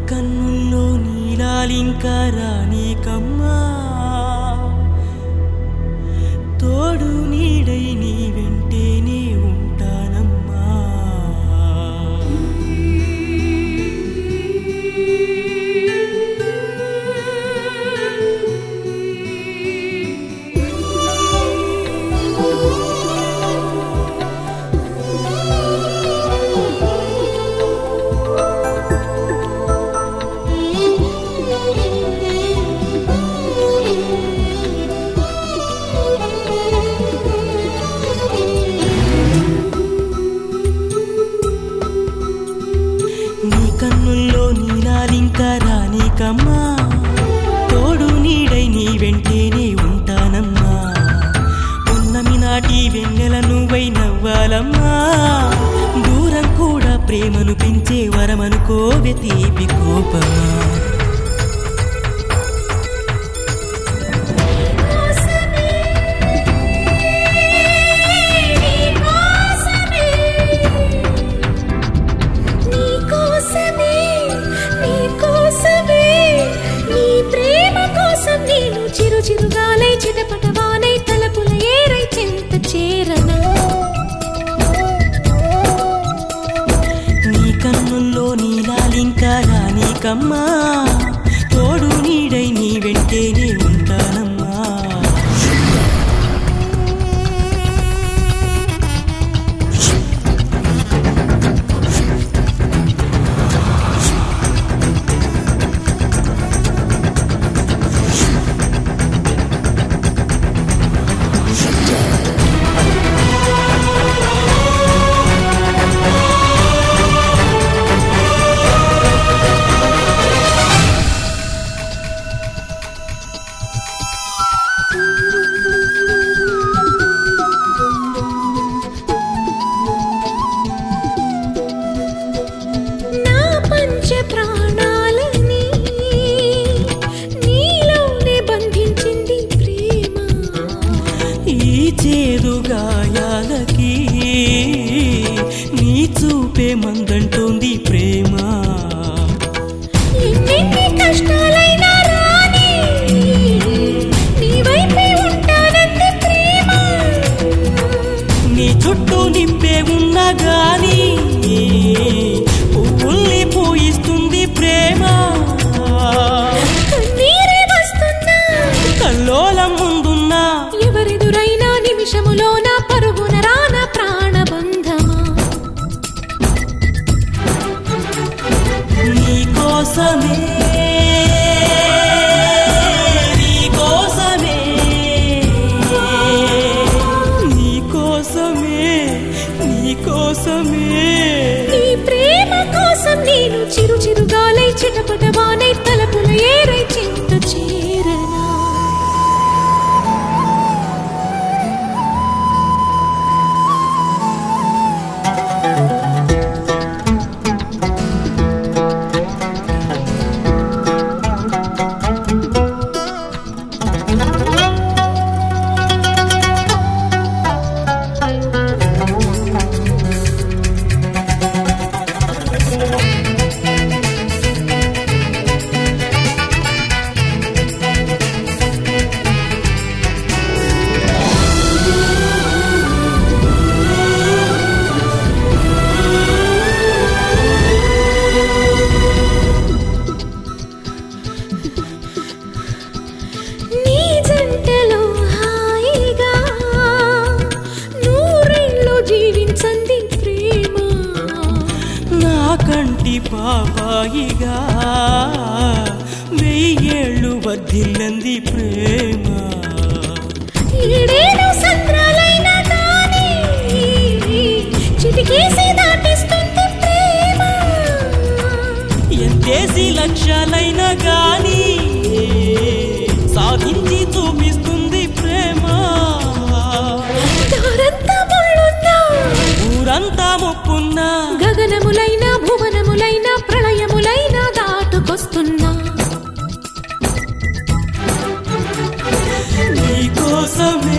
కన్నుల్లో నీలాలింకా రానీకమ్మా తోడు నీడై నీ వెంటేనే ఉంటానమ్మా నీ కన్నుల్లో నీలాలింకా రానీకమ్మా తోడు నీడై నీ వెంటేనే ఉంటానమ్మా ఉన్నమి నాటి వెన్నెల నువ్వై నవ్వాలమ్మా దూరం కూడా ప్రేమను పెంచే వరమనుకోవె తీపి కోపమా చిరు చిరుగాలై చిటపటవానై తలపుల ఏరై చెంత చేరనా నీ కన్నుల్లో నీలాలింకా రానీకమ్మా తోడు నీడై నీ వెంటేనే ఉంటానమ్మా నా పంచ ప్రాణాలని నీలోనే బంధించింది ప్రేమ ఈ చేదు గాయాలకి నీ చూపే మందంటోంది ప్రేమ ఎన్నెన్ని కష్టాలైనా రాని నీ వైపే ఉంటానంది ప్రేమ నీ చుట్టూ నింపే ఉన్నా గాని పువ్వుల్ని పూయిస్తుంది ప్రేమ కన్నీరే వస్తున్నా కల్లోలం ముందున్నా ఎవరెదురైనా నిమిషములోన పరుగున రాన ప్రాణబంధమా నీ కోసమే నీ కోసమే నీ కోసమే నీ కోసమే నీ ప్రేమ కోసం నేను చిరు చిరుగాలై చిటపటవానై తలపుల ఏరై చింత చేరనా నీ జంటలో హాయిగా నూరేళ్ళు జీవించంది ప్రేమ నా కంటి పాపాయిగా వెయ్యేళ్ళు వర్ధిల్లంది ప్రేమ ఏడేడు సంద్రాలైనా కానీ చిటికేసి దాటిస్తుంది ప్రేమ ఎంతేసి లక్ష్యాలైనా గాని సాధించి చూపిస్తుంది ప్రేమ దారంతా ముళ్ళున్నా ఊరంతా మొక్కున్నా గగనములైన భువనములైన ప్రళయములైన దాటుకొస్తున్నా నీ కోసమే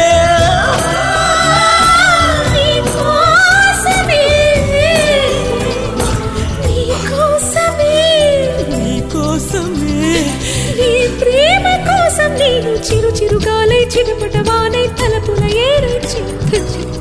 నీ కోసమే నీ కోసమే నీరు చిరు చిరుగాలై చిటపటవానై తలపుల ఏరై చింత చింత